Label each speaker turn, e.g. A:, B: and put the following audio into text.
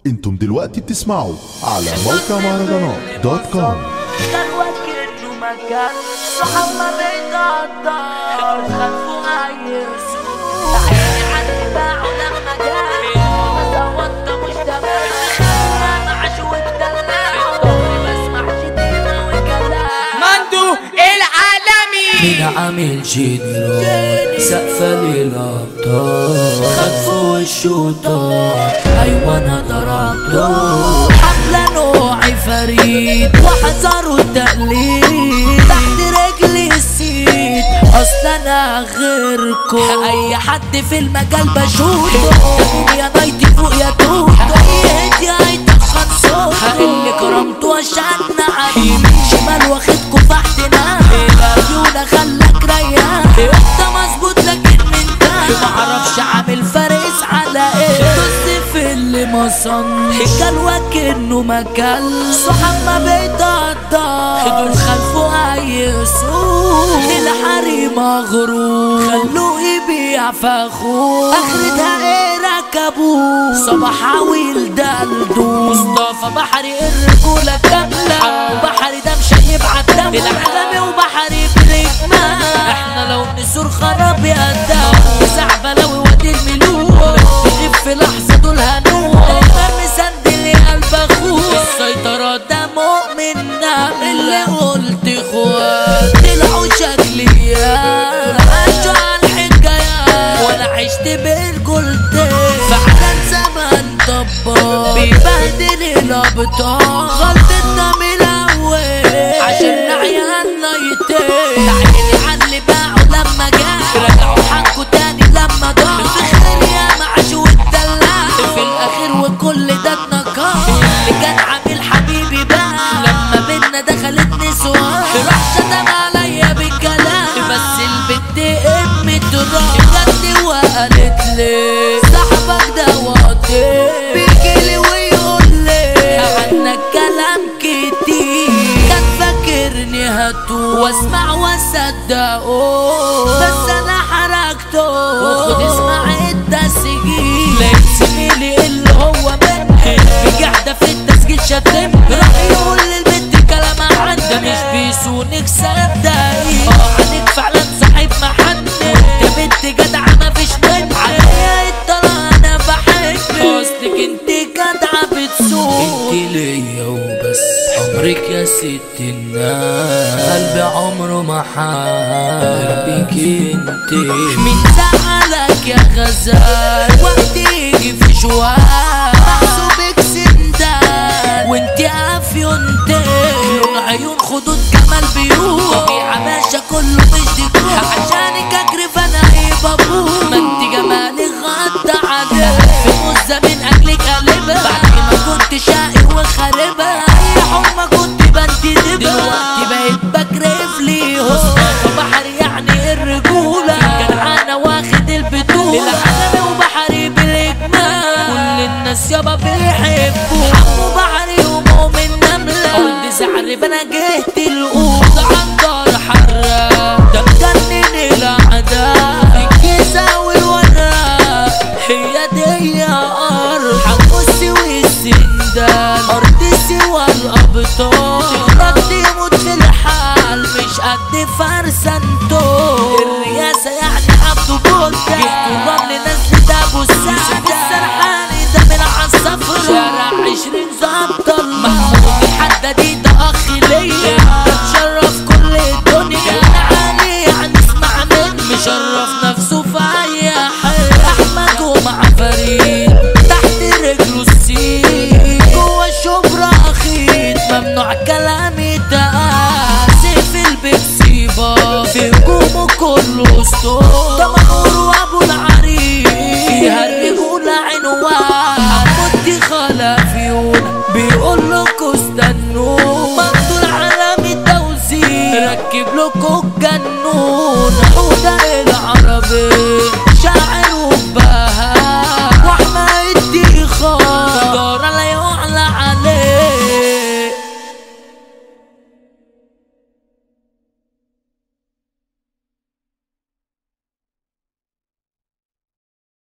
A: انتم دلوقتي بتسمعوا على موقع مهرجانات دوت كوم
B: كان وكأنه مكان صحاب ما بيتقدر خلفوا أي سوق عيني حد باعوا لما جاء بس هو انت مش تمام انا عشو الدلع عمري ما اسمع شتيمة وكلام
C: مندو العالمي
D: مين عامل جنرال سقفة للأبطال خلفوا الشوطة أيوة أنا ضربته حملة نوعي فريد وحذروا التقليد تحت رجلي السيد أصل أنا غيركم أي حد في المجال بشوفه يا نايتي فوق يا توت أي يا هيتخن صوته اللي كرمته عشان نعيم شمال واخدكوا فحتنا عيونة خلك ريان انت مظبوط لكن من تاني معرفش عامل فارس على ايه بص في اللي مصن كان وكأنه مكان صحاب ما بيتقدر دول خلفه اي سوق الحريم مغرور خلوه يبيع فاخوه اخرتها ايه ركبوه صباح عويل دلدو مصطفى بحري الرجولة كاملة وبحري ده مش هيبعت دم العالمي وبحري برجمة احنا لو نسور خراب يا الدم زعبلاوي وادي الملوك تغيب في لحظة دول هنوك مرمي سندل قلب اخوك السيطرة ده مؤمن نعم اللي قلت اخوات طلعوا شكليات عاشوا على الحكايات وانا عشت بالجلدين فعلا زمان طبال بيبهدل الابطال غلطتنا من الاول عشان عيالنا يتين عيني على اللي باعوا لما جاء رجعوا حقه تاني لما ضاع في خير يا معش والدلع في الاخير وكل ده اتنكر اللي كان عامل حبيبي بقى لما بينا دخلت نسوان راح شتم عليا بالكلام بس البنت قمت الراس جت وقالت لي صاحبك ده وقتي بيجيلي ويقول لي عنك كلام كتير كان فاكرني هتوه واسمع واصدقه بس انا حركته وخد اسمع التسجيل لقيت زميلي اللي هو مني بجحدة في التسجيل شتم راح يقول للبنت كلام عندها مش بيسونك صدقي اه عنك فعلا صاحب محنك يا بنت جدعة مفيش منك عليا الطلاق انا بحبك اصلك انت جدعة بتسوق انت ليا وبس عمرك يا ست الناس قلبي عمره ما حبك انت مين زعلك يا غزال وقت يجي في شوال محسوبك سندال وانت عافيونتين لون عيون خدود جمال بيوت طبيعة باشا كله مش ديكور عشانك اجرف انا ايه بابور ما انت جمالك غطى عليك في مزة من اجلك قلبها بعد ما كنت شقي وخاربها اي حمى كنت بنتدبها دلوقتي بقيت بكرف ليهم بحري يعني الرجولة جدعانة واخد البطولة العالمي وبحري بالاجمال كل الناس يابا بيحبوا عمو بحري ومؤمن نملة قلت زعرب انا جهت القوط عن دار حرة ده مجنن الاعداء